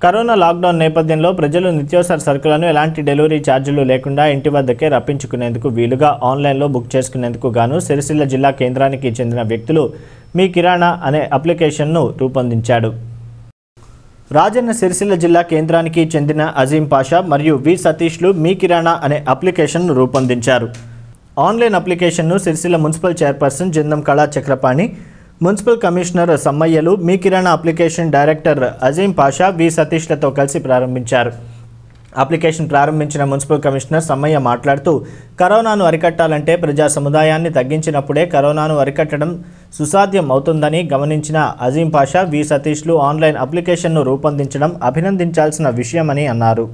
corona lockdown నేపథ్యంలో ప్రజలు నిత్యావసర సరుకులను ఎలాంటి డెలివరీ ఛార్జీలు లేకుండా ఇంటి వద్దకే రప్పించుకునేందుకు వీలుగా ఆన్లైన్లో బుక్ చేసుకునేందుకు గాను సిరిసిల్ల జిల్లా కేంద్రానికి చెందిన వ్యక్తులు మీ కిరాణా అనే అప్లికేషన్ను రూపొందించాడు రాజన్న సిరిసిల్ల జిల్లా కేంద్రానికి చెందిన అజీం పాషా మరియు వి సతీష్లు మీ కిరాణా అనే అప్లికేషన్ను రూపొందించారు ఆన్లైన్ అప్లికేషన్ను Sircilla municipal chairperson Jindam Kala Chakrapani municipal commissioner సమ్మయ్యలు Mee Kirana application director Azeem Pasha V సతీష్లతో కలిసి ప్రారంభించారు అప్లికేషన్ ప్రారంభించిన మున్సిపల్ కమిషనర్ సమ్మయ్య మాట్లాడుతూ కరోనాను అరికట్టాలంటే ప్రజా సముదాయాన్ని తగ్గించినప్పుడే కరోనాను అరికట్టడం సుసాధ్యం అవుతుందని గమనించిన అజీం పాషా వి సతీష్లు ఆన్లైన్ అప్లికేషన్ను రూపొందించడం అభినందించాల్సిన విషయమని అన్నారు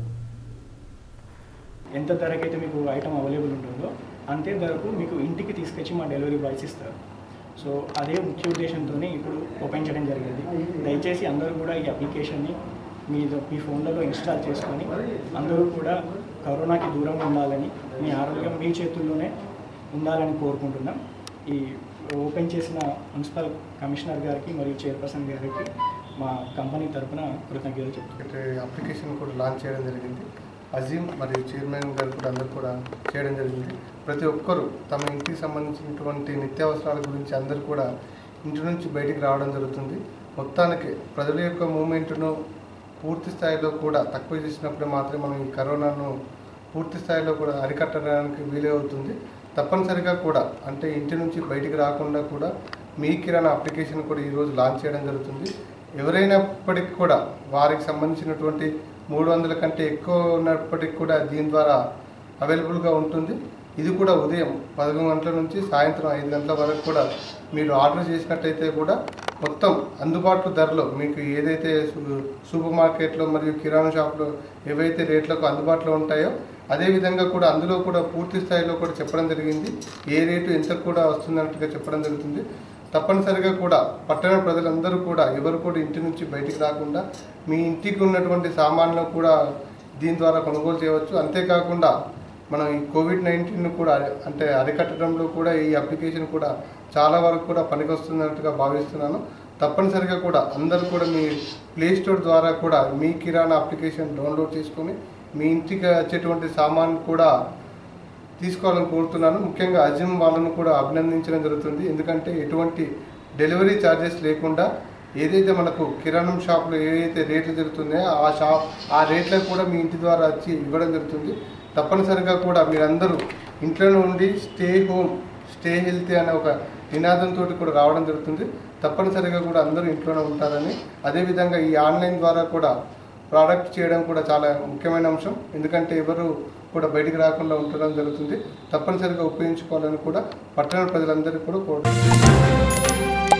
ఎంత ధరకైతే మీకు ఐటమ్ అవైలబుల్ ఉంటుందో అంతే ధరకు మీకు ఇంటికి తీసుకొచ్చి మా డెలివరీ బాయ్స్ ఇస్తారు సో అదే ముఖ్య ఉద్దేశంతోనే ఇప్పుడు ఓపెన్ చేయడం జరిగింది దయచేసి అందరూ కూడా ఈ అప్లికేషన్ని మీ మీ ఫోన్లలో ఇన్స్టాల్ చేసుకొని అందరూ కూడా కరోనాకి దూరంగా ఉండాలని మీ ఆరోగ్యం మీ చేతుల్లోనే ఉండాలని కోరుకుంటున్నాం ఈ ఓపెన్ చేసిన మున్సిపల్ కమిషనర్ గారికి మరియు చైర్పర్సన్ గారికి మా కంపెనీ తరపున కృతజ్ఞతలు చెప్తున్నాం ఒకటి అప్లికేషన్ కూడా లాంచ్ చేయడం జరిగింది అజీమ్ మరియు చైర్మన్ గారు కూడా అందరూ కూడా చేయడం జరిగింది ప్రతి ఒక్కరూ తమ ఇంటికి సంబంధించినటువంటి నిత్యావసరాల గురించి అందరూ కూడా ఇంటి నుంచి బయటికి రావడం జరుగుతుంది మొత్తానికి ప్రజల యొక్క మూమెంట్ను పూర్తి స్థాయిలో కూడా తక్కువ చేసినప్పుడు మాత్రమే మనం ఈ కరోనాను పూర్తి స్థాయిలో కూడా అరికట్టడానికి వీలే అవుతుంది తప్పనిసరిగా కూడా అంటే ఇంటి నుంచి బయటికి రాకుండా కూడా మీ కిరాణా అప్లికేషన్ కూడా ఈరోజు లాంచ్ చేయడం జరుగుతుంది ఎవరైనప్పటికీ కూడా వారికి సంబంధించినటువంటి మూడు వందల కంటే ఎక్కువ ఉన్నప్పటికీ కూడా దీని ద్వారా అవైలబుల్గా ఉంటుంది ఇది కూడా ఉదయం పదకొండు గంటల నుంచి సాయంత్రం ఐదు గంటల వరకు కూడా మీరు ఆర్డర్ చేసినట్టయితే కూడా మొత్తం అందుబాటు ధరలో మీకు ఏదైతే సు- సూపర్ మార్కెట్లో మరియు కిరాణా షాప్లో ఏవైతే రేట్లకు అందుబాటులో ఉంటాయో అదే విధంగా కూడా అందులో కూడా పూర్తి స్థాయిలో కూడా చెప్పడం జరిగింది ఏ రేటు ఎంత కూడా వస్తున్నట్టుగా చెప్పడం జరుగుతుంది తప్పనిసరిగా కూడా పట్టణ ప్రజలందరూ కూడా ఎవరు కూడా ఇంటి నుంచి బయటికి రాకుండా మీ ఇంటికి ఉన్నటువంటి సామాన్లు కూడా దీని ద్వారా కొనుగోలు చేయవచ్చు అంతేకాకుండా మనం ఈ కోవిడ్ నైన్టీన్ కూడా అరి- అంటే అరికట్టడంలో కూడా ఈ అప్లికేషన్ కూడా చాలా వరకు కూడా పనికొస్తున్నట్టుగా భావిస్తున్నాను తప్పనిసరిగా కూడా అందరూ కూడా మీ ప్లే స్టోర్ ద్వారా కూడా మీ కిరాణా అప్లికేషన్ డౌన్లోడ్ చేసుకొని మీ ఇంటికి వచ్చేటువంటి సామాన్ కూడా తీసుకోవాలని కోరుతున్నాను ముఖ్యంగా అజిమ్ వాళ్ళను కూడా అభినందించడం జరుగుతుంది ఎందుకంటే ఎటువంటి డెలివరీ ఛార్జెస్ లేకుండా ఏదైతే మనకు కిరాణం షాప్లో ఏదైతే రేట్లు జరుగుతున్నాయో ఆ షాప్ ఆ రేట్లకు కూడా మీ ఇంటి ద్వారా వచ్చి ఇవ్వడం జరుగుతుంది తప్పనిసరిగా కూడా మీరందరూ ఇంట్లో ఉండి స్టే హోమ్ స్టే హెల్తీ అనే ఒక నినాదంతో కూడా రావడం జరుగుతుంది తప్పనిసరిగా కూడా అందరూ ఇంట్లోనే ఉంటారని అదేవిధంగా ఈ ఆన్లైన్ ద్వారా కూడా ప్రోడక్ట్ చేయడం కూడా చాలా ముఖ్యమైన అంశం ఎందుకంటే ఎవరు కూడా బయటికి రాకుండా ఉండడం జరుగుతుంది తప్పనిసరిగా ఉపయోగించుకోవాలని కూడా పట్టణ ప్రజలందరికీ కూడా కోరుతున్నాను